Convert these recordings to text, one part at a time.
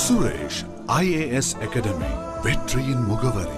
Suresh IAS academy வெற்றியின் முகவரி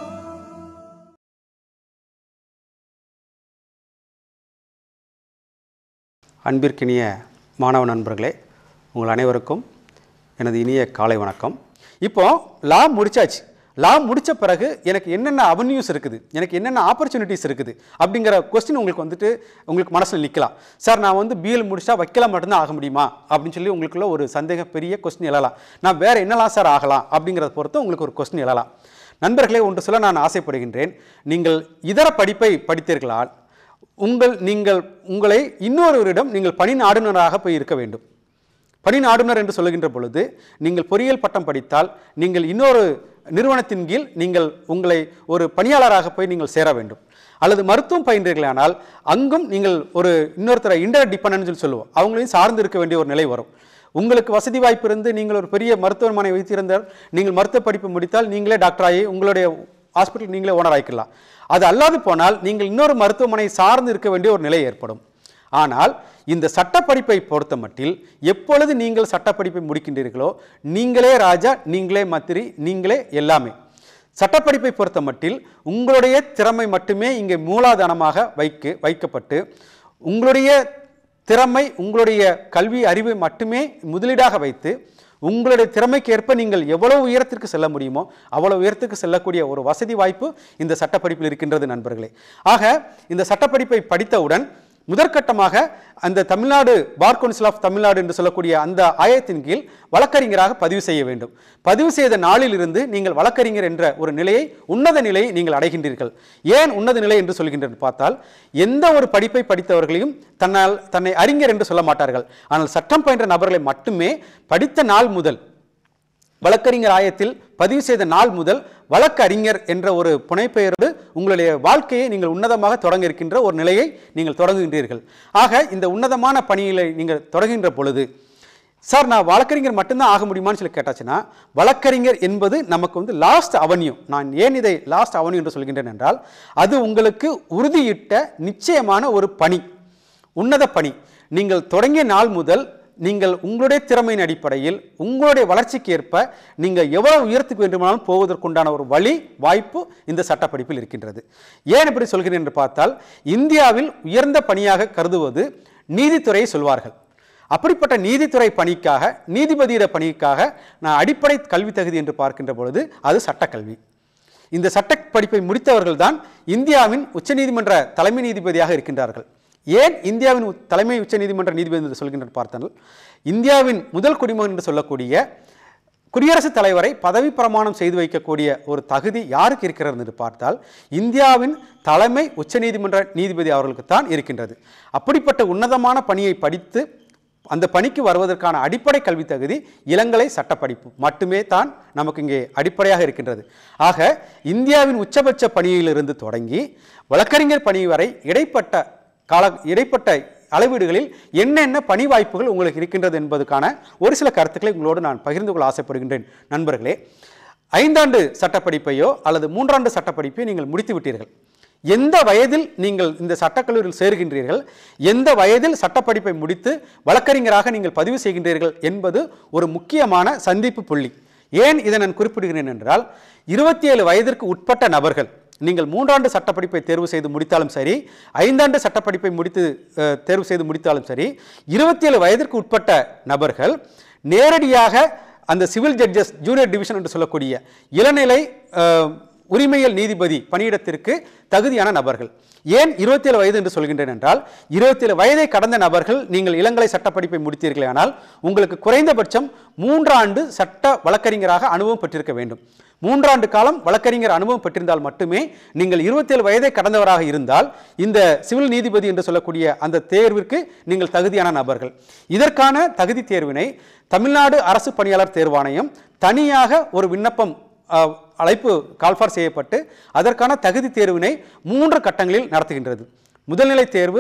அன்பிற்கினிய மாணவ நண்பர்களே உங்கள் அனைவருக்கும் எனது இனிய காலை வணக்கம் இப்போ லா முடிச்சாச்சு லா முடிச்ச பிறகு எனக்கு என்னென்ன அவென்யூஸ் இருக்குது எனக்கு என்னென்ன ஆப்பர்ச்சுனிட்டிஸ் இருக்குது அப்படிங்கிற கொஸ்டின் உங்களுக்கு வந்துட்டு உங்களுக்கு மனசில் நிற்கலாம் சார் நான் வந்து பிஎல் முடிச்சா வக்கீலா மட்டும்தான் ஆக முடியுமா அப்படின்னு சொல்லி உங்களுக்குள்ள ஒரு சந்தேகம் பெரிய கொஸ்டின் எழலாம் நான் வேற என்னலாம் சார் ஆகலாம் அப்படிங்கிறத பொறுத்து உங்களுக்கு ஒரு கொஸ்டின் எழலாம் நண்பர்களே ஒன்று சொல்ல நான் ஆசைப்படுகின்றேன் நீங்கள் இதர படிப்பை படித்தீர்களால் உங்கள் நீங்கள் உங்களை இன்னொருவரிடம் நீங்கள் பணி நாடுனராக போய் இருக்க வேண்டும் பணி நாடுனர் என்று சொல்லுகின்ற பொழுது நீங்கள் பொறியியல் பட்டம் படித்தால் நீங்கள் இன்னொரு நிறுவனத்தின் கீழ் நீங்கள் உங்களை ஒரு பணியாளராக போய் நீங்கள் சேர வேண்டும் அல்லது மருத்துவம் பயின்றீர்களானால் அங்கும் நீங்கள் ஒரு இன்னொருத்தரை இன்டர் டிபெண்டன்ஸ் சொல்லி சொல்லுவோம் அவங்களையும் சார்ந்து இருக்க வேண்டிய ஒரு நிலை வரும் உங்களுக்கு வசதி வாய்ப்பு இருந்து நீங்கள் ஒரு பெரிய மருத்துவமனை வைத்திருந்தால் நீங்கள் மருத்துவ படிப்பு முடித்தால் நீங்களே டாக்டராகி உங்களுடைய ஹாஸ்பிட்டல் நீங்களே ஓனர் ஆக்கிக்கலாம் அது அல்லாது போனால் நீங்கள் இன்னொரு மருத்துவமனை சார்ந்து இருக்க வேண்டிய ஒரு நிலை ஏற்படும் ஆனால் இந்த சட்டப்படிப்பை பொறுத்த மட்டில் எப்பொழுது நீங்கள் சட்டப்படிப்பை முடிக்கின்றீர்களோ நீங்களே ராஜா நீங்களே மந்திரி நீங்களே எல்லாமே சட்டப்படிப்பை பொறுத்த மட்டில் உங்களுடைய திறமை மட்டுமே இங்கே மூலாதானமாக வைக்க வைக்கப்பட்டு உங்களுடைய திறமை உங்களுடைய கல்வி அறிவை மட்டுமே முதலீடாக வைத்து உங்களுடைய திறமைக்கு ஏற்ப நீங்கள் எவ்வளவு உயரத்திற்கு செல்ல முடியுமோ அவ்வளவு உயரத்துக்கு செல்லக்கூடிய ஒரு வசதி வாய்ப்பு இந்த சட்டப்படிப்பில் இருக்கின்றது நண்பர்களே ஆக இந்த சட்டப்படிப்பை படித்தவுடன் முதற்கட்டமாக அந்த Tamil Nadu bar council of Tamil Nadu என்று சொல்லக்கூடிய அந்த ஆயத்தின் கீழ் வழக்கறிஞராக பதிவு செய்ய வேண்டும் பதிவு செய்த நாளிலிருந்து நீங்கள் வழக்கறிஞர் என்ற ஒரு நிலையை உன்னத நிலையை நீங்கள் அடைகின்றீர்கள் ஏன் உன்னத நிலை என்று சொல்கின்றேன் பார்த்தால் எந்த ஒரு படிப்பை படித்தவர்களையும் தன்னால் தன்னை அறிஞர் என்று சொல்ல மாட்டார்கள் ஆனால் சட்டம் பயின்ற நபர்களை மட்டுமே படித்த நாள் முதல் வழக்கறிஞர் ஆயத்தில் பதிவு செய்த நாள் முதல் வழக்கறிஞர் என்ற ஒரு புனைப்பெயரோடு உங்களுடைய வாழ்க்கையை நீங்கள் உன்னதமாக தொடங்க இருக்கின்ற ஒரு நிலையை நீங்கள் தொடங்குகின்றீர்கள் ஆக இந்த உன்னதமான பணிகளை நீங்கள் தொடங்குகின்ற பொழுது சார் நான் வழக்கறிஞர் மட்டும்தான் ஆக முடியுமான்னு சொல்லி கேட்டாச்சுன்னா வழக்கறிஞர் என்பது நமக்கு வந்து லாஸ்ட் அவன்யூ நான் ஏன் இதை லாஸ்ட் அவன்யூ என்று சொல்கின்றேன் என்றால் அது உங்களுக்கு உறுதியிட்ட நிச்சயமான ஒரு பணி உன்னத பணி நீங்கள் தொடங்கிய நாள் முதல் நீங்கள் உங்களுடைய திறமையின் அடிப்படையில் உங்களுடைய வளர்ச்சிக்கு ஏற்ப நீங்கள் எவ்வளவு உயரத்துக்கு வேண்டுமானாலும் போவதற்குண்டான ஒரு வழி வாய்ப்பு இந்த சட்டப்படிப்பில் இருக்கின்றது ஏன் இப்படி சொல்கிறேன் என்று பார்த்தால் இந்தியாவில் உயர்ந்த பணியாக கருதுவது நீதித்துறையை சொல்வார்கள் அப்படிப்பட்ட நீதித்துறை பணிக்காக நீதிபதியிட பணிக்காக நான் அடிப்படை கல்வி தகுதி என்று பார்க்கின்ற பொழுது அது சட்டக்கல்வி இந்த சட்ட படிப்பை முடித்தவர்கள் தான் இந்தியாவின் உச்சநீதிமன்ற தலைமை நீதிபதியாக இருக்கின்றார்கள் ஏன் இந்தியாவின் உ- தலைமை உச்சநீதிமன்ற நீதிபதி என்று சொல்கின்ற பார்த்தால் இந்தியாவின் முதல் குடிமகன் என்று சொல்லக்கூடிய குடியரசுத் தலைவரை பதவி பிரமாணம் செய்து வைக்கக்கூடிய ஒரு தகுதி யாருக்கு இருக்கிறது என்று பார்த்தால் இந்தியாவின் தலைமை உச்சநீதிமன்ற நீதிபதி அவர்களுக்கு தான் இருக்கின்றது அப்படிப்பட்ட உன்னதமான பணியை படித்து அந்த பணிக்கு வருவதற்கான அடிப்படை கல்வி தகுதி இளங்கலை சட்டப்படிப்பு மட்டுமே தான் நமக்கு இங்கே அடிப்படையாக இருக்கின்றது ஆக இந்தியாவின் உச்சபட்ச பணியிலிருந்து தொடங்கி வழக்கறிஞர் பணி வரை இடைப்பட்ட கால இடைப்பட்ட அளவீடுகளில் என்னென்ன பணி வாய்ப்புகள் உங்களுக்கு இருக்கின்றது என்பதற்கான ஒரு சில கருத்துக்களை உங்களோடு நான் பகிர்ந்து கொள்ள ஆசைப்படுகின்றேன் நண்பர்களே ஐந்தாண்டு சட்டப்படிப்பையோ அல்லது மூன்றாண்டு சட்டப்படிப்பையோ நீங்கள் முடித்து விட்டீர்கள் எந்த வயதில் நீங்கள் இந்த சட்டக்கல்லூரியில் சேருகின்றீர்கள் எந்த வயதில் சட்டப்படிப்பை முடித்து வழக்கறிஞராக நீங்கள் பதிவு செய்கின்றீர்கள் என்பது ஒரு முக்கியமான சந்திப்பு புள்ளி ஏன் இதை நான் குறிப்பிடுகிறேன் என்றால் இருபத்தி ஏழு வயதிற்கு உட்பட்ட நபர்கள் நீங்கள் மூன்றாண்டு சட்டப்படிப்பை தேர்வு செய்து முடித்தாலும் சரி ஐந்தாண்டு சட்டப்படிப்பை முடித்து அஹ், தேர்வு செய்து முடித்தாலும் சரி இருபத்தி ஏழு வயதிற்கு உட்பட்ட நபர்கள் நேரடியாக அந்த சிவில் ஜட்ஜஸ் ஜூனியர் டிவிஷன் என்று சொல்லக்கூடிய இளநிலை அஹ், உரிமையியல் நீதிபதி பணியிடத்திற்கு தகுதியான நபர்கள் ஏன் 27 வயது என்று சொல்கின்றேன் என்றால் 27 வயதை கடந்த நபர்கள் நீங்கள் இளங்கலை சட்டப்படிப்பை முடித்தீர்களானால் உங்களுக்கு குறைந்தபட்சம் மூன்றாண்டு சட்ட வழக்கறிஞராக அனுபவம் பெற்றிருக்க வேண்டும் மூன்றாண்டு காலம் வழக்கறிஞர் அனுபவம் பெற்றிருந்தால் மட்டுமே நீங்கள் 27 வயதை கடந்தவராக இருந்தால் இந்த சிவில் நீதிபதி என்று சொல்லக்கூடிய அந்த தேர்விற்கு நீங்கள் தகுதியான நபர்கள் இதற்கான தகுதி தேர்வினை தமிழ்நாடு அரசு பணியாளர் தேர்வாணையம் தனியாக ஒரு விண்ணப்பம் அஹ், அழைப்பு கால்ஃபார் செய்யப்பட்டு அதற்கான தகுதி தேர்வினை மூன்று கட்டங்களில் நடத்துகின்றது முதல்நிலை தேர்வு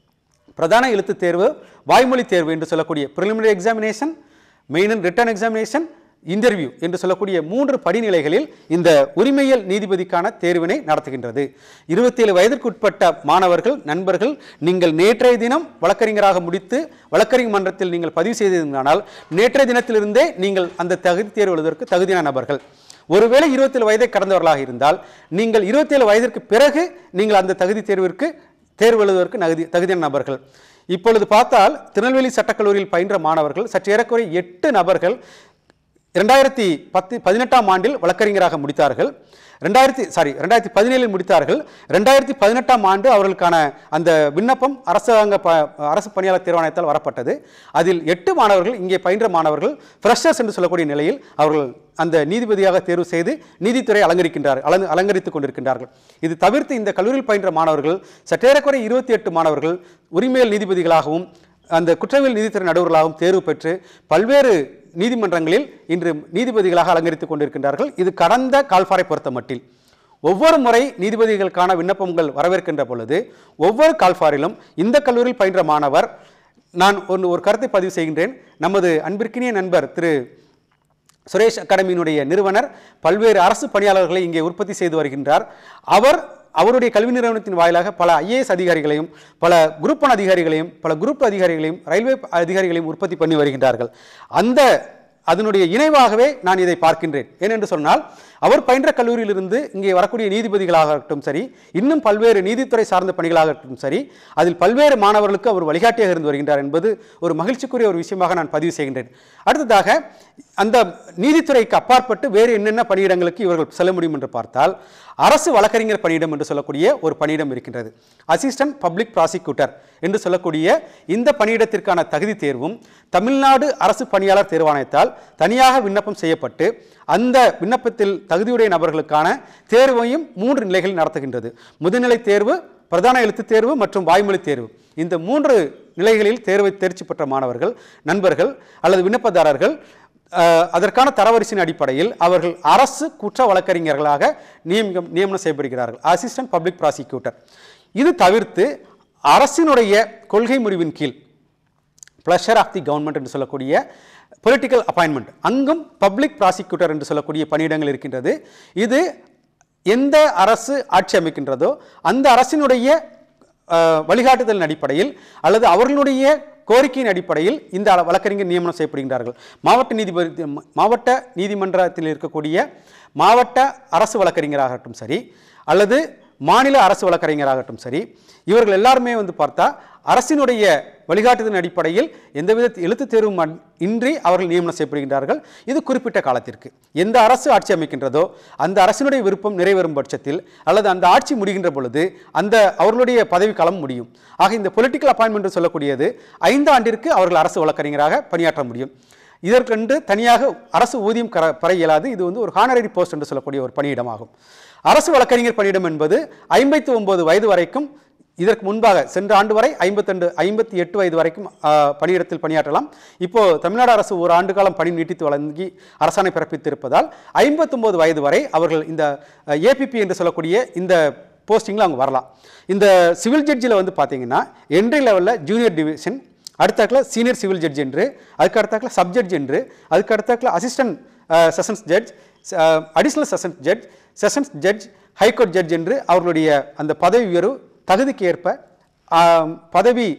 பிரதான எழுத்துத் தேர்வு வாய்மொழி தேர்வு என்று சொல்லக்கூடிய preliminary examination main and written examination interview என்று சொல்லக்கூடிய மூன்று படிநிலைகளில் இந்த உரிமையியல் நீதிபதிக்கான தேர்வினை நடத்துகின்றது இருபத்தேழு வயதிற்குட்பட்ட மாணவர்கள் நண்பர்கள் நீங்கள் நேற்றைய தினம் வழக்கறிஞராக முடித்து வழக்கறிஞர் மன்றத்தில் நீங்கள் பதிவு செய்திருந்தானால் நேற்றைய தினத்திலிருந்தே நீங்கள் அந்த தகுதி தேர்வு எழுதுவதற்கு தகுதியான நபர்கள் ஒருவேளை இருபத்தேழு வயதை கடந்தவர்களாக இருந்தால் நீங்கள் இருபத்தேழு வயதிற்கு பிறகு நீங்கள் அந்த தகுதி தேர்விற்கு தேர்வு எழுதுவதற்கு நகுதி தகுதியான நபர்கள் இப்பொழுது பார்த்தால் திருநெல்வேலி சட்டக்கல்லூரியில் பயின்ற மாணவர்கள் சற்று ஏறக்குறைய எட்டு நபர்கள் ரெண்டாயிரத்தி பத்து பதினெட்டாம் ஆண்டில் வழக்கறிஞராக முடித்தார்கள் ரெண்டாயிரத்தி சாரி ரெண்டாயிரத்தி பதினேழில் முடித்தார்கள் ரெண்டாயிரத்தி பதினெட்டாம் ஆண்டு அவர்களுக்கான அந்த விண்ணப்பம் அரசாங்க ப அரசு பணியாளர் தேர்வாணையத்தால் வரப்பட்டது அதில் எட்டு மாணவர்கள் இங்கே பயின்ற மாணவர்கள் ஃப்ரெஷர்ஸ் என்று சொல்லக்கூடிய நிலையில் அவர்கள் அந்த நீதிபதியாக தேர்வு செய்து நீதித்துறை அலங்கரிக்கின்றார் அலங்க அலங்கரித்துக் கொண்டிருக்கின்றார்கள் இது தவிர்த்து இந்த கல்லூரியில் பயின்ற மாணவர்கள் சற்றேறக்குறை இருபத்தி எட்டு மாணவர்கள் உரிமையல் நீதிபதிகளாகவும் அந்த குற்றவியல் நீதித்துறை நடுவர்களாகவும் தேர்வு பெற்று பல்வேறு நீதிமன்றங்களில் இன்று நீதிபதிகளாக அலங்கரித்துக் கொண்டிருக்கின்றார்கள் இது கடந்த கால்ஃபாரை பொறுத்த மட்டில் ஒவ்வொரு முறை நீதிபதிகளுக்கான விண்ணப்பங்கள் வரவேற்கின்ற பொழுது ஒவ்வொரு கால்ஃபாரிலும் இந்த கல்லூரியில் பயின்ற மாணவர் நான் ஒன்று ஒரு கருத்தை பதிவு செய்கின்றேன் நமது அன்பிற்கினிய நண்பர் திரு சுரேஷ் அகாடமியினுடைய நிறுவனர் பல்வேறு அரசு பணியாளர்களை இங்கே உற்பத்தி செய்து வருகின்றார் அவர் அவருடைய கல்வி நிறுவனத்தின் வாயிலாக பல ஐஏஎஸ் அதிகாரிகளையும் பல குரூப் ஒன் அதிகாரிகளையும் பல குரூப் அதிகாரிகளையும் ரயில்வே அதிகாரிகளையும் உற்பத்தி பண்ணி வருகின்றார்கள் அந்த அதனுடைய இணைவாகவே நான் இதை பார்க்கின்றேன் ஏனென்று சொன்னால் அவர் பயின்ற கல்லூரியிலிருந்து இங்கே வரக்கூடிய நீதிபதிகளாகட்டும் சரி இன்னும் பல்வேறு நீதித்துறை சார்ந்த பணிகளாகட்டும் சரி அதில் பல்வேறு மாணவர்களுக்கு அவர் வழிகாட்டியாக இருந்து வருகின்றார் என்பது ஒரு மகிழ்ச்சிக்குரிய ஒரு விஷயமாக நான் பதிவு செய்கின்றேன் அடுத்ததாக அந்த நீதித்துறைக்கு அப்பாற்பட்டு வேறு என்னென்ன பணியிடங்களுக்கு இவர்கள் செல்ல முடியும் என்று பார்த்தால் அரசு வழக்கறிஞர் பணியிடம் என்று சொல்லக்கூடிய ஒரு பணியிடம் இருக்கின்றது அசிஸ்டன்ட் பப்ளிக் ப்ராசிக்யூட்டர் என்று சொல்லக்கூடிய இந்த பணியிடத்திற்கான தகுதி தேர்வும் தமிழ்நாடு அரசு பணியாளர் தேர்வாணையத்தால் தனியாக விண்ணப்பம் செய்யப்பட்டு அந்த விண்ணப்பத்தில் தகுதியுடைய நபர்களுக்கான தேர்வையும் மூன்று நிலைகளில் நடத்துகின்றது முதுநிலை தேர்வு பிரதான எழுத்துத் தேர்வு மற்றும் வாய்மொழி தேர்வு இந்த மூன்று நிலைகளில் தேர்வை தேர்ச்சி பெற்ற மாணவர்கள் நண்பர்கள் அல்லது விண்ணப்பதாரர்கள் அஹ், அதற்கான தரவரிசையின் அடிப்படையில் அவர்கள் அரசு குற்ற வழக்கறிஞர்களாக நியமிக்கம் நியமனம் செய்யப்படுகிறார்கள் அசிஸ்டன்ட் பப்ளிக் ப்ராசிக்யூட்டர் இது தவிர்த்து அரசினுடைய கொள்கை முடிவின் கீழ் ப்ளஷர் ஆஃப் தி கவர்மெண்ட் என்று சொல்லக்கூடிய பொலிட்டிக்கல் அப்பாயின்மெண்ட் அங்கும் பப்ளிக் ப்ராசிக்யூட்டர் என்று சொல்லக்கூடிய பணியிடங்கள் இருக்கின்றது இது எந்த அரசு ஆட்சி அமைக்கின்றதோ அந்த அரசினுடைய அஹ், வழிகாட்டுதலின் அடிப்படையில் அல்லது அவர்களுடைய கோரிக்கையின் அடிப்படையில் இந்த அள- வழக்கறிஞர் நியமனம் செய்யப்படுகின்றார்கள் மாவட்ட நீதிபதி மாவட்ட நீதிமன்றத்தில் இருக்கக்கூடிய மாவட்ட அரசு வழக்கறிஞராகட்டும் சரி அல்லது மாநில அரசு வழக்கறிஞராகட்டும் சரி இவர்கள் எல்லாருமே வந்து பார்த்தா அரசினுடைய வழிகாட்டுதலின் அடிப்படையில் எந்தவித எழுத்துத் தேர்வும் அன்- இன்றி அவர்கள் நியமனம் செய்யப்படுகின்றார்கள் இது குறிப்பிட்ட காலத்திற்கு எந்த அரசு ஆட்சி அமைக்கின்றதோ அந்த அரசினுடைய விருப்பம் நிறைவேறும் பட்சத்தில் அல்லது அந்த ஆட்சி முடிகின்ற பொழுது அந்த அவர்களுடைய பதவிக்காலம் முடியும் ஆக இந்த பொலிட்டிக்கல் அப்பாயின்மெண்ட் சொல்லக்கூடியது ஐந்து ஆண்டிற்கு அவர்கள் அரசு வழக்கறிஞராக பணியாற்ற முடியும் இதற்கென்று தனியாக அரசு ஊதியம் கர பெற இயலாது இது வந்து ஒரு ஹானரரி போஸ்ட் என்று சொல்லக்கூடிய ஒரு பணியிடமாகும் அரசு வழக்கறிஞர் பணியிடம் என்பது ஐம்பத்தி ஒன்பது வயது வரைக்கும் இதற்கு முன்பாக சென்ற ஆண்டு வரை ஐம்பத்தெண்டு ஐம்பத்தி எட்டு வயது வரைக்கும் ஆ, பணியிடத்தில் பணியாற்றலாம் இப்போ தமிழ்நாடு அரசு ஒரு ஆண்டு காலம் பணி நீட்டித்து வழங்கி அரசாணை பிறப்பித்திருப்பதால் ஐம்பத்தொன்பது வயது வரை அவர்கள் இந்த ஏபிபி என்று சொல்லக்கூடிய இந்த போஸ்டிங்கில் அவங்க வரலாம் இந்த சிவில் ஜட்ஜில் வந்து பார்த்தீங்கன்னா என்ட்ரி லெவலில் ஜூனியர் டிவிஷன் அடுத்தாக்கில் சீனியர் சிவில் ஜட்ஜ் என்று அதுக்கு அடுத்தாக்கில் சப் ஜட்ஜ் என்று அதுக்கு அடுத்தாக்கில் assistant sessions judge additional sessions judge sessions judge high court judge என்று அவர்களுடைய அந்த பதவி உயர்வு தகுதிக்கு ஏற்ப ஆம், பதவி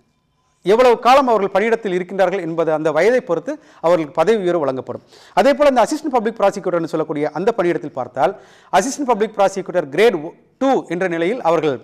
எவ்வளவு காலம் அவர்கள் பணியிடத்தில் இருக்கின்றார்கள் என்பது அந்த வயதை பொறுத்து அவர்களுக்கு பதவி உயர்வு வழங்கப்படும் அதே போல் இந்த அசிஸ்டன்ட் பப்ளிக் ப்ராசிக்யூட்டர்னு சொல்லக்கூடிய அந்த பணியிடத்தில் பார்த்தால் assistant public prosecutor grade two என்ற நிலையில் அவர்கள்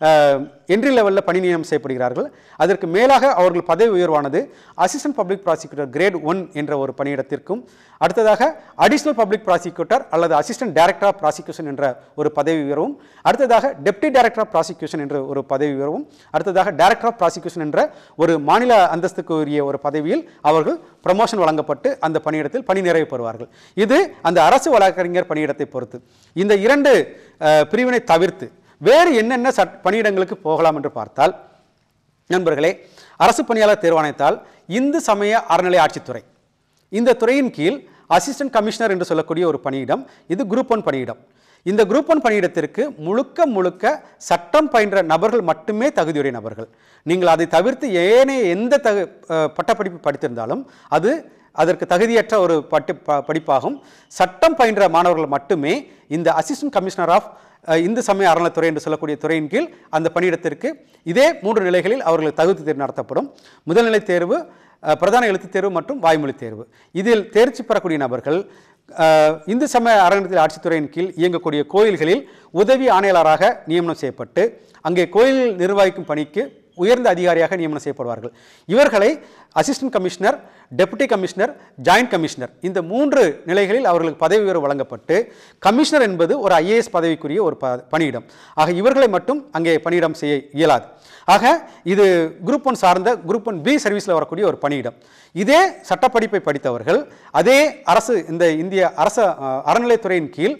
என்ட்ரி லெவலில் பணி நியமனம் செய்யப்படுகிறார்கள் அதற்கு மேலாக அவர்கள் பதவி உயர்வானது assistant public prosecutor grade one என்ற ஒரு பணியிடத்திற்கும் அடுத்ததாக அடிஷனல் பப்ளிக் ப்ராசிக்யூட்டர் அல்லது அசிஸ்டன்ட் டைரக்டர் ஆஃப் ப்ராசிக்யூஷன் என்ற ஒரு பதவி உயர்வும் அடுத்ததாக டெப்டி டைரக்டர் ஆஃப் ப்ராசிக்யூஷன் என்ற ஒரு பதவி உயர்வும் அடுத்ததாக டைரக்டர் ஆஃப் ப்ராசிக்யூஷன் என்ற ஒரு மாநில அந்தஸ்துக்கு உரிய ஒரு பதவியில் அவர்கள் ப்ரமோஷன் வழங்கப்பட்டு அந்த பணியிடத்தில் பணி நிறைவு பெறுவார்கள் இது அந்த அரசு வழக்கறிஞர் பணியிடத்தை பொறுத்து இந்த இரண்டு அஹ், பிரிவினை தவிர்த்து வேறு என்னென்ன சட் பணியிடங்களுக்கு போகலாம் என்று பார்த்தால் நண்பர்களே அரசு பணியாளர் தேர்வாணையத்தால் இந்து சமய அறநிலை ஆட்சித்துறை இந்த துறையின் கீழ் அசிஸ்டன்ட் கமிஷனர் என்று சொல்லக்கூடிய ஒரு பணியிடம் இது குரூப் ஒன் பணியிடம் இந்த குரூப் ஒன் பணியிடத்திற்கு முழுக்க முழுக்க சட்டம் பயின்ற நபர்கள் மட்டுமே தகுதியுடைய நபர்கள் நீங்கள் அதை தவிர்த்து ஏனைய எந்த தகு அஹ், பட்டப்படிப்பு படித்திருந்தாலும் அது அதற்கு தகுதியற்ற ஒரு பட்டு ப- படிப்பாகும் சட்டம் பயின்ற மாணவர்கள் மட்டுமே இந்த assistant commissioner of uh, Hindu சமய அறநிலைத்துறை என்று சொல்லக்கூடிய துறையின் கீழ் அந்த பணியிடத்திற்கு இதே மூன்று நிலைகளில் அவர்களுக்கு தகுதி தேர்வு நடத்தப்படும் முதல்நிலை தேர்வு அஹ், பிரதான எழுத்துத் தேர்வு மற்றும் வாய்மொழி தேர்வு இதில் தேர்ச்சி பெறக்கூடிய நபர்கள் அஹ், இந்து சமய அறநிலையத்தில் ஆட்சித்துறையின் கீழ் இயங்கக்கூடிய கோயில்களில் உதவி ஆணையாளராக நியமனம் செய்யப்பட்டு அங்கே கோயில் நிர்வகிக்கும் பணிக்கு உயர்ந்த அதிகாரியாக நியமனம் செய்யப்படுவார்கள் இவர்களை assistant commissioner deputy commissioner joint commissioner இந்த மூன்று நிலைகளில் அவர்களுக்கு பதவி உயர்வு வழங்கப்பட்டு கமிஷனர் என்பது ஒரு ஐஏஎஸ் பதவிக்குரிய ஒரு ப பணியிடம் ஆக இவர்களை மட்டும் அங்கே பணியிடம் செய்ய இயலாது ஆக இது குரூப் ஒன் சார்ந்த குரூப் ஒன் பி சர்வீஸில் வரக்கூடிய ஒரு பணியிடம் இதே சட்டப்படிப்பை படித்தவர்கள் அதே அரசு இந்த இந்திய அரச அஹ், அறநிலைத்துறையின் கீழ்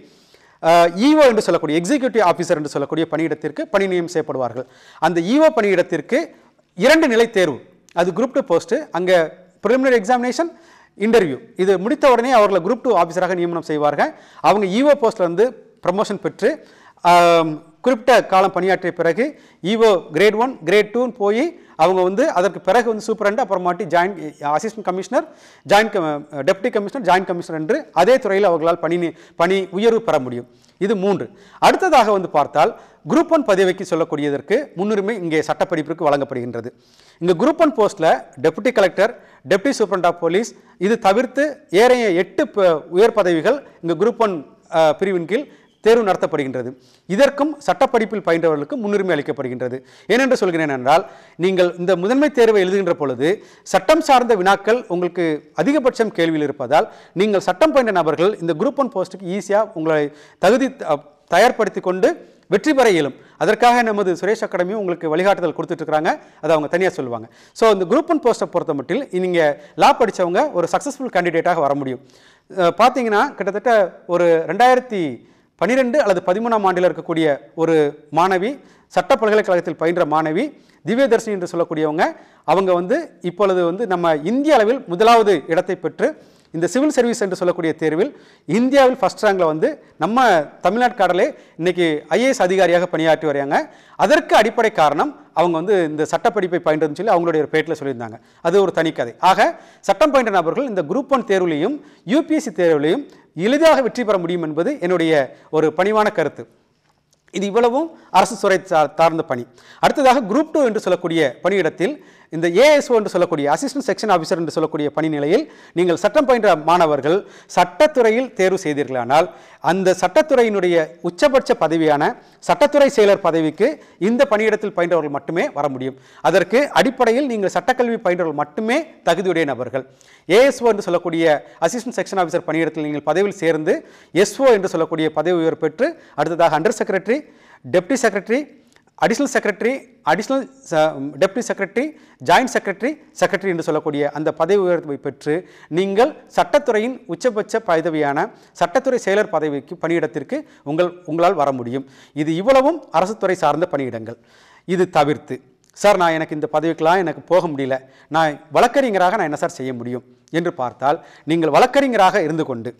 ஈஓ என்று சொல்லக்கூடிய எக்ஸிக்யூட்டிவ் ஆஃபீஸர் என்று சொல்லக்கூடிய பணியிடத்திற்கு பணி நியமனம் செய்யப்படுவார்கள் அந்த ஈஓ பணியிடத்திற்கு இரண்டு நிலை தேர்வு அது குரூப் டூ போஸ்ட்டு அங்கே ப்ரிலிமினரி எக்ஸாமினேஷன் இன்டர்வியூ இது முடித்த உடனே அவர்களை குரூப் டூ ஆஃபீஸராக நியமனம் செய்வார்கள் அவங்க ஈஓ போஸ்ட்ல இருந்து ப்ரமோஷன் பெற்று ஆம், குறிப்பிட்ட காலம் பணியாற்றிய பிறகு ஈஓ கிரேட் ஒன் கிரேட் டூன்னு போய் அவங்க வந்து அதற்கு பிறகு வந்து சூப்பரண்ட் அப்புறமாட்டி joint assistant commissioner joint deputy commissioner joint commissioner என்று அதே துறையில் அவர்களால் பணி நி- பணி உயர்வு பெற முடியும் இது மூன்று அடுத்ததாக வந்து பார்த்தால் குரூப் ஒன் பதவிக்கு சொல்லக்கூடியதற்கு முன்னுரிமை இங்கே சட்டப்படிப்பிற்கு வழங்கப்படுகின்றது இங்கே குரூப் ஒன் போஸ்ட்டில் deputy collector deputy superintendent of police இது தவிர்த்து ஏறைய எட்டு ப- உயர் பதவிகள் இங்கே குரூப் ஒன் பிரிவின் கீழ் தேர்வு நடத்தப்படுகின்றது இதற்கும் சட்டப்படிப்பில் பயின்றவர்களுக்கு முன்னுரிமை அளிக்கப்படுகின்றது ஏனென்று சொல்கிறேன் என்றால் நீங்கள் இந்த முதன்மை தேர்வை எழுதுகின்ற பொழுது சட்டம் சார்ந்த வினாக்கள் உங்களுக்கு அதிகபட்சம் கேள்வியில் இருப்பதால் நீங்கள் சட்டம் பயின்ற நபர்கள் இந்த குரூப் ஒன் போஸ்ட்டுக்கு ஈஸியாக உங்களை தகுதி த- தயார்படுத்தி கொண்டு வெற்றி பெற இயலும் அதற்காக நமது சுரேஷ் அகாடமி உங்களுக்கு வழிகாட்டுதல் கொடுத்துட்டு இருக்காங்க அதை அவங்க தனியாக சொல்லுவாங்க ஸோ இந்த குரூப் ஒன் போஸ்ட்டை பொறுத்த மட்டில் நீங்கள் லா படிச்சவங்க ஒரு சக்ஸஸ்ஃபுல் கேண்டிடேட்டாக வர முடியும் அஹ் பார்த்தீங்கன்னா கிட்டத்தட்ட ஒரு ரெண்டாயிரத்தி பன்னிரெண்டு அல்லது பதிமூணாம் ஆண்டில் இருக்கக்கூடிய ஒரு மாணவி சட்ட பல்கலைக்கழகத்தில் பயின்ற மாணவி திவ்யதர்ஷினி என்று சொல்லக்கூடியவங்க அவங்க வந்து இப்பொழுது வந்து நம்ம இந்திய அளவில் முதலாவது இடத்தை பெற்று இந்த சிவில் சர்வீஸ் என்று சொல்லக்கூடிய தேர்வில் இந்தியாவில் ஃபர்ஸ்ட் ரேங்கில் வந்து நம்ம தமிழ்நாட்டு காடலே இன்னைக்கு ஐஏஎஸ் அதிகாரியாக பணியாற்றி வராங்க அதற்கு அடிப்படை காரணம் அவங்க வந்து இந்த சட்டப்படிப்பை பயின்றதுன்னு சொல்லி அவங்களுடைய ஒரு பேட்டில் சொல்லியிருந்தாங்க அது ஒரு தனிக்கதை ஆக சட்டம் பயின்ற நபர்கள் இந்த குரூப் ஒன் தேர்விலையும் யூபிஎஸ்சி தேர்விலையும் எளிதாக வெற்றி பெற முடியும் என்பது என்னுடைய ஒரு பணிவான கருத்து இது இவ்வளவும் அரசு துறை சார்- சார்ந்த பணி அடுத்ததாக குரூப் டூ என்று சொல்லக்கூடிய பணியிடத்தில் இந்த ஏஎஸ்ஓ என்று சொல்லக்கூடிய அசிஸ்டன்ட் செக்ஷன் ஆஃபீஸர் என்று சொல்லக்கூடிய பணி நிலையில் நீங்கள் சட்டம் பயின்ற மாணவர்கள் சட்டத்துறையில் தேர்வு செய்தீர்களானால் அந்த சட்டத்துறையினுடைய உச்சபட்ச பதவியான சட்டத்துறை செயலர் பதவிக்கு இந்த பணியிடத்தில் பயின்றவர்கள் மட்டுமே வர முடியும் அதற்கு அடிப்படையில் நீங்கள் சட்டக்கல்வி பயின்றவர்கள் மட்டுமே தகுதியுடைய நபர்கள் ஏஎஸ்ஓ என்று சொல்லக்கூடிய அசிஸ்டன்ட் செக்ஷன் ஆஃபீஸர் பணியிடத்தில் நீங்கள் பதவியில் சேர்ந்து எஸ்ஓ என்று சொல்லக்கூடிய பதவி உயர்வு பெற்று அடுத்ததாக under secretary deputy secretary additional secretary additional deputy secretary joint secretary secretary என்று சொல்லக்கூடிய அந்த பதவி உயர்வை பெற்று நீங்கள் சட்டத்துறையின் உச்சபட்ச பதவியான சட்டத்துறை செயலர் பதவிக்கு பணியிடத்திற்கு உங்கள் உங்களால் வர முடியும் இது இவ்வளவும் அரசு துறை சார்ந்த பணியிடங்கள் இது தவிர்த்து சார் நான் எனக்கு இந்த பதவிக்கெல்லாம் எனக்கு போக முடியல நான் வழக்கறிஞராக நான் என்ன சார் செய்ய முடியும் என்று பார்த்தால் நீங்கள் வழக்கறிஞராக இருந்து கொண்டு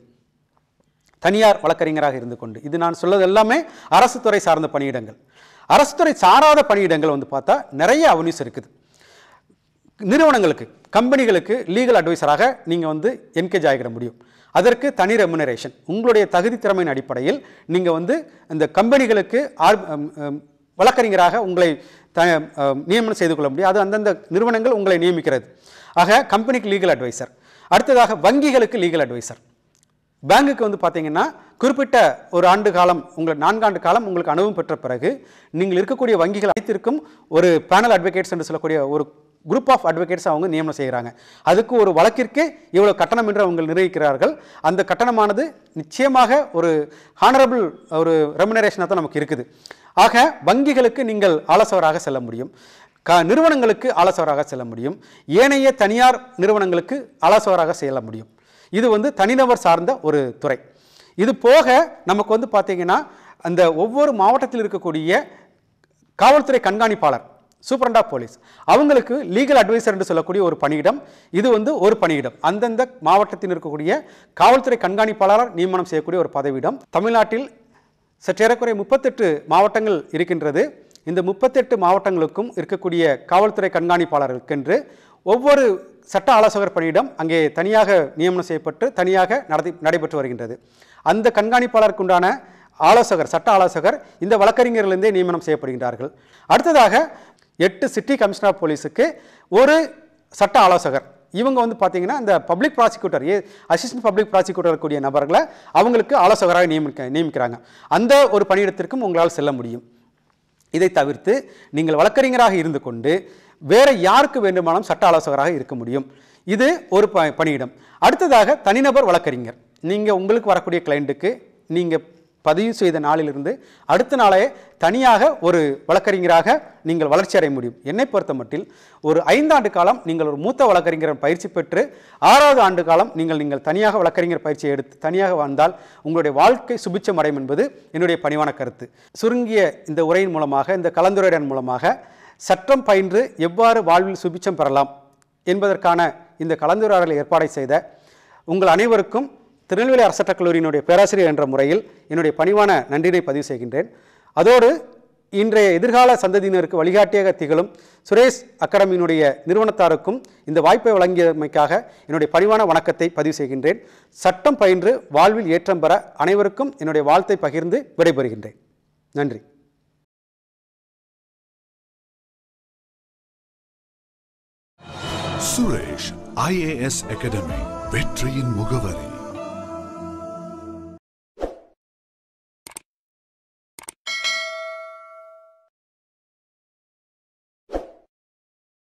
தனியார் வழக்கறிஞராக இருந்து கொண்டு இது நான் சொல்வது எல்லாமே அரசு துறை சார்ந்த பணியிடங்கள் அரசு துறை சாராத பணியிடங்கள் வந்து பார்த்தா நிறைய அவனியூஸ் இருக்குது நிறுவனங்களுக்கு கம்பெனிகளுக்கு லீகல் அட்வைசராக நீங்கள் வந்து என்கேஜ் ஆகிட முடியும் அதற்கு தனி ரெமுனரேஷன் உங்களுடைய தகுதி திறமையின் அடிப்படையில் நீங்கள் வந்து இந்த கம்பெனிகளுக்கு ஆர் அம், அம், வழக்கறிஞராக உங்களை த அம், நியமனம் செய்து கொள்ள முடியும் அது அந்தந்த நிறுவனங்கள் உங்களை நியமிக்கிறது ஆக கம்பெனிக்கு லீகல் அட்வைசர் அடுத்ததாக வங்கிகளுக்கு லீகல் அட்வைசர் பேங்குக்கு வந்து பார்த்தீங்கன்னா குறிப்பிட்ட ஒரு ஆண்டு காலம் உங்கள் நான்காண்டு காலம் உங்களுக்கு அனுபவம் பெற்ற பிறகு நீங்கள் இருக்கக்கூடிய வங்கிகள் அனைத்திற்கும் ஒரு பேனல் அட்வொகேட்ஸ் என்று சொல்லக்கூடிய ஒரு குரூப் ஆஃப் அட்வொகேட்ஸ் அவங்க நியமனம் செய்கிறாங்க அதுக்கு ஒரு வழக்கிற்கு இவ்வளோ கட்டணம் என்று அவங்க நிர்ணயிக்கிறார்கள் அந்த கட்டணமானது நிச்சயமாக ஒரு ஹானரபிள் ஒரு ரெமுனரேஷனாக தான் நமக்கு இருக்குது ஆக வங்கிகளுக்கு நீங்கள் ஆலோசகராக செல்ல முடியும் க நிறுவனங்களுக்கு ஆலோசகராக செல்ல முடியும் ஏனைய தனியார் நிறுவனங்களுக்கு ஆலோசகராக செல்ல முடியும் இது வந்து தனிநபர் சார்ந்த ஒரு துறை இது போக நமக்கு வந்து பார்த்தீங்கன்னா அந்த ஒவ்வொரு மாவட்டத்தில் இருக்கக்கூடிய காவல்துறை கண்காணிப்பாளர் சூப்பரண்ட் ஆஃப் போலீஸ் அவங்களுக்கு லீகல் அட்வைசர் என்று சொல்லக்கூடிய ஒரு பணியிடம் இது வந்து ஒரு பணியிடம் அந்தந்த மாவட்டத்தில் இருக்கக்கூடிய காவல்துறை கண்காணிப்பாளர் நியமனம் செய்யக்கூடிய ஒரு பதவியிடம் தமிழ்நாட்டில் சற்றேறக்குறைய முப்பத்தெட்டு மாவட்டங்கள் இருக்கின்றது இந்த முப்பத்தெட்டு மாவட்டங்களுக்கும் இருக்கக்கூடிய காவல்துறை கண்காணிப்பாளர்களுக்கென்று ஒவ்வொரு சட்ட ஆலோசகர் பணியிடம் அங்கே தனியாக நியமனம் செய்யப்பட்டு தனியாக நடத்தி நடைபெற்று வருகின்றது அந்த கண்காணிப்பாளருக்கு உண்டான ஆலோசகர் சட்ட ஆலோசகர் இந்த வழக்கறிஞர்களிருந்தே நியமனம் செய்யப்படுகின்றார்கள் அடுத்ததாக எட்டு சிட்டி கமிஷனர் ஆஃப் போலீஸுக்கு ஒரு சட்ட ஆலோசகர் இவங்க வந்து பார்த்தீங்கன்னா இந்த public prosecutor a assistant public prosecutor கூடிய நபர்களை அவங்களுக்கு ஆலோசகராக நியமிக்க நியமிக்கிறாங்க அந்த ஒரு பணியிடத்திற்கும் உங்களால் செல்ல முடியும் இதை தவிர்த்து நீங்கள் வழக்கறிஞராக இருந்து கொண்டு வேற யாருக்கு வேண்டுமானாலும் சட்ட ஆலோசகராக இருக்க முடியும் இது ஒரு ப பணியிடம் அடுத்ததாக தனிநபர் வழக்கறிஞர் நீங்கள் உங்களுக்கு வரக்கூடிய கிளைண்ட்டுக்கு நீங்கள் பதிவு செய்த நாளிலிருந்து அடுத்த நாளே தனியாக ஒரு வழக்கறிஞராக நீங்கள் வளர்ச்சி அடைய முடியும் என்னை பொறுத்த மட்டில் ஒரு ஐந்தாண்டு காலம் நீங்கள் ஒரு மூத்த வழக்கறிஞர் பயிற்சி பெற்று ஆறாவது ஆண்டு காலம் நீங்கள் நீங்கள் தனியாக வழக்கறிஞர் பயிற்சியை எடுத்து தனியாக வந்தால் உங்களுடைய வாழ்க்கை சுபிச்சம் அடையும் என்பது என்னுடைய பணிவான கருத்து சுருங்கிய இந்த உரையின் மூலமாக இந்த கலந்துரையாடல் மூலமாக சட்டம் பயின்று எவ்வாறு வாழ்வில் சுபிச்சம் பெறலாம் என்பதற்கான இந்த கலந்துரையாடலை ஏற்பாடை செய்த உங்கள் அனைவருக்கும் திருநெல்வேலி அரசு சட்டக் கல்லூரியினுடைய பேராசிரியர் என்ற முறையில் என்னுடைய பணிவான நன்றினை பதிவு செய்கின்றேன் அதோடு இன்றைய எதிர்கால சந்ததியினருக்கு வழிகாட்டியாக திகழும் சுரேஷ் அகாடமியினுடைய நிறுவனத்தாருக்கும் இந்த வாய்ப்பை வழங்கியமைக்காக என்னுடைய பணிவான வணக்கத்தை பதிவு செய்கின்றேன் சட்டம் பயின்று வாழ்வில் ஏற்றம் பெற அனைவருக்கும் என்னுடைய வாழ்த்தை பகிர்ந்து விடைபெறுகின்றேன் நன்றி சுரேஷ் ஐஏஎஸ் அகாடமி வெற்றியின் முகவரி